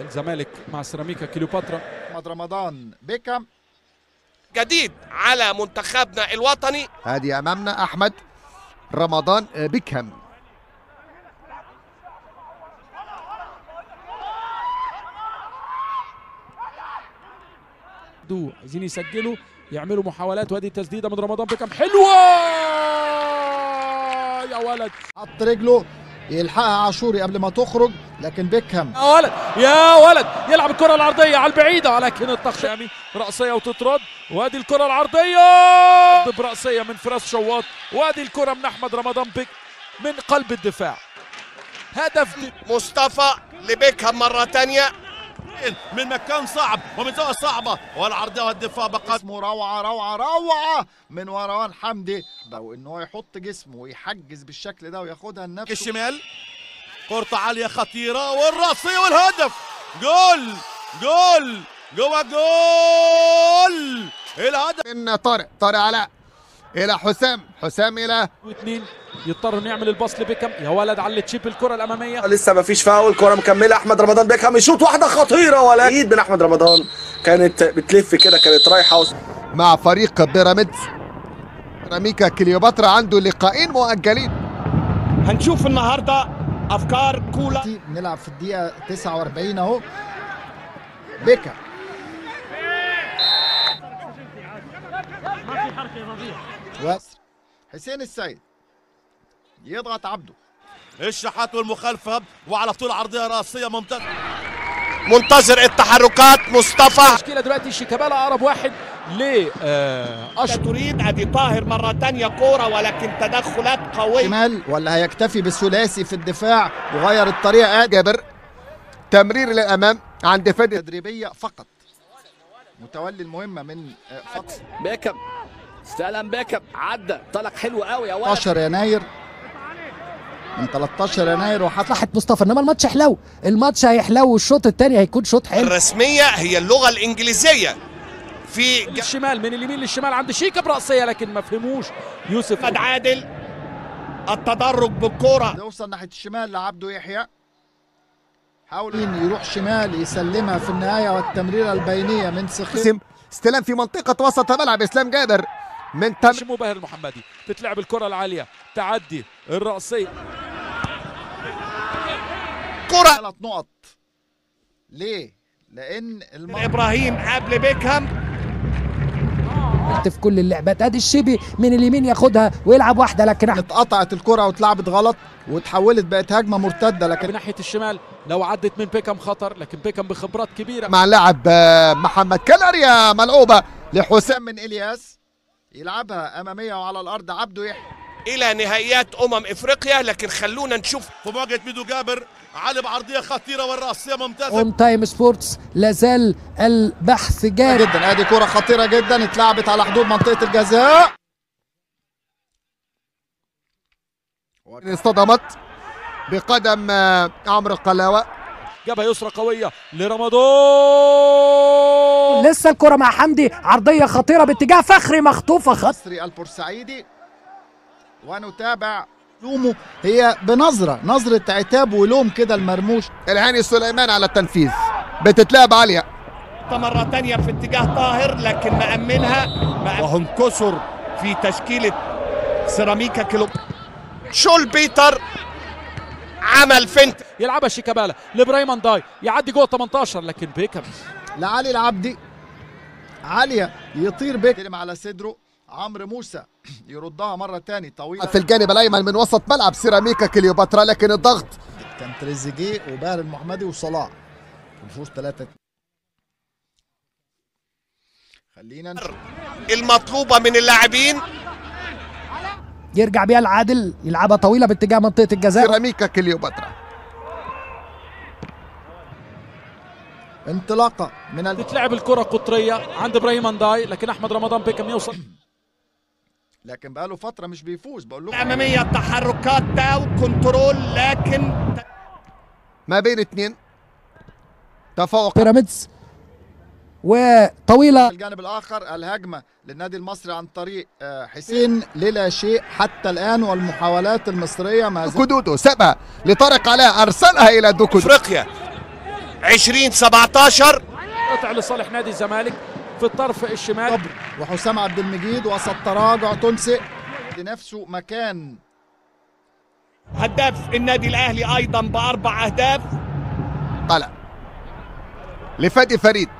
الزمالك مع سيراميكا كليوباترا احمد رمضان بيكهام جديد على منتخبنا الوطني هذه امامنا احمد رمضان بيكهام دو عايزين يسجلوا يعملوا محاولات وادي تسديده من رمضان بيكم حلوه يا ولد حط رجله يلحقها عاشوري قبل ما تخرج لكن بيكهام يا ولد يا ولد يلعب الكره العرضيه على البعيده ولكن التخشامي راسيه وتطرد وادي الكره العرضيه براسيه من فراس شواط وادي الكره من احمد رمضان بيك من قلب الدفاع هدف مصطفى لبيكهام مرة تانية من مكان صعب ومن زاويه صعبه والعرضيه والدفاع بقى اسمه روعه روعه روعه من مروان حمدي وان هو يحط جسمه ويحجز بالشكل ده وياخدها لنفسه الشمال كرة عالية خطيرة والرأسية والهدف جول جول جوا جول الهدف من طارق طارق علاء الى حسام حسام الى واثنين يضطر انه يعمل الباص لبيكم يا ولد على التشيب الكره الاماميه لسه ما فيش فاول كرة مكملة أحمد رمضان بيكهام يشوط واحدة خطيرة ولا إيد من أحمد رمضان كانت بتلف كده كانت رايحة وس- مع فريق بيراميدز سيراميكا كليوباترا عنده لقاءين مؤجلين هنشوف النهارده افكار كولا نلعب في الدقيقه 49 اهو بيكهام واسر حسين السيد يضغط عبده الشحات والمخالفة وعلى طول عرضية رأسية ممتازة منتظر التحركات مصطفى تشكيله دلوقتي شيكابالا اقرب واحد ل آه، اشرف تريد ادي طاهر مره تانية كوره ولكن تدخلات قويه شمال ولا هيكتفي بالثلاثي في الدفاع وغير الطريقه جابر تمرير للامام عند فادي تدريبيه فقط متولي المهمه من آه، فقط بيكم استلم بيكم عدى طلق حلو قوي يا ولد 13 يناير من 13 يناير وحتى مصلحه مصطفى انما الماتش حلو الماتش هيحلو والشوط الثاني هيكون شوط حلو الرسمية هي اللغة الإنجليزية في ج- الشمال من اليمين للشمال عند شيكا براسيه لكن ما فهموش يوسف احمد عادل التدرج بالكوره يوصل ناحيه الشمال لعبده يحيى حاول يروح شمال يسلمها في النهايه والتمريره البينيه من سخير قسم استلام في منطقة وسط ملعب اسلام جابر من تم شمو باهر المحمدي تتلعب الكره العاليه تعدي الراسيه كرة ثلاث نقط ليه؟ لان الم... ابراهيم قبل بيكهام في كل اللعبات ادي الشيبي من اليمين ياخدها ويلعب واحده لكن احمد اتقطعت الكره واتلعبت غلط وتحولت بقت هجمه مرتده لكن بناحيه الشمال لو عدت من بيكم خطر لكن بيكم بخبرات كبيره مع اللاعب آه، محمد كلاريا ملعوبة لحسام من الياس يلعبها اماميه وعلى الارض عبده يحيى إلى نهائيات أمم إفريقيا لكن خلونا نشوف في مواجهة ميدو جابر علي بعرضية خطيرة والرأسية ممتازة اون تايم سبورتس لازال البحث جاري جدا ادي كره خطيره جدا اتلعبت على حدود منطقه الجزاء اصطدمت بقدم آه، عمرو قلاوة جبهه يسرى قويه لرمضان لسه الكره مع حمدي عرضيه خطيره باتجاه فخري مخطوفه خط مصري البورسعيدي ونتابع لومه هي بنظره نظره عتاب ولوم كده المرموش الهاني سليمان على التنفيذ بتتلعب عالية مرة تانية في اتجاه طاهر لكن مأمنها مأمن وهم كسر في تشكيلة سيراميكا كيلو شول بيتر عمل فنت يلعبها شيكابالا لابراهيم انداي يعدي جوه 18 لكن بيكم لعلي العبدي عاليه يطير بيك على صدره عمرو موسى يردها مره تاني طويله في الجانب الايمن من وسط ملعب سيراميكا كليوباترا لكن الضغط كان تريزيجيه وباهر المحمدي وصلاح الفوز 3 خلينا نشوف. المطلوبة من اللاعبين يرجع بيها العادل يلعبها طويله باتجاه منطقه الجزاء سيراميكا كليوباترا انطلاقه من ال... تتلعب الكره قطريه عند ابراهيم انداي لكن احمد رمضان بيكم يوصل لكن بقاله فتره مش بيفوز بقول لكم الأمامية تحركات ده وكنترول لكن ما بين اثنين تفوق بيراميدز وطويله الجانب الاخر الهجمه للنادي المصري عن طريق آه، حسين للا شيء حتى الان والمحاولات المصريه ما زالت كودودو سابها لطارق علاء ارسلها الى دوكودو إفريقيا 2017 قطع لصالح نادي الزمالك في الطرف الشمال صبر وحسام عبد المجيد وسط تراجع تونسي لنفسه مكان هداف النادي الاهلي ايضا باربع اهداف طلع لفادي فريد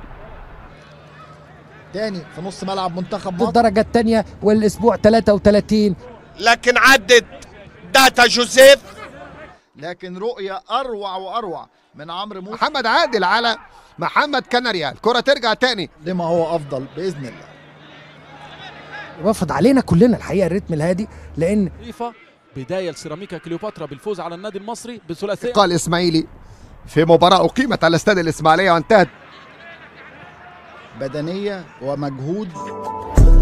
تاني في نص ملعب منتخب في مصر الدرجة الثانية والأسبوع 33 لكن عدت داتا جوزيف لكن رؤية أروع وأروع من عمرو موسى محمد عادل على محمد كناريا الكرة ترجع تاني لما هو أفضل بإذن الله وفد علينا كلنا الحقيقة الريتم الهادي لأن فيفا بداية لسيراميكا كليوباترا بالفوز على النادي المصري بثلاثية قال إسماعيلي في مباراة أقيمت على استاد الإسماعيلية وانتهت بدنية ومجهود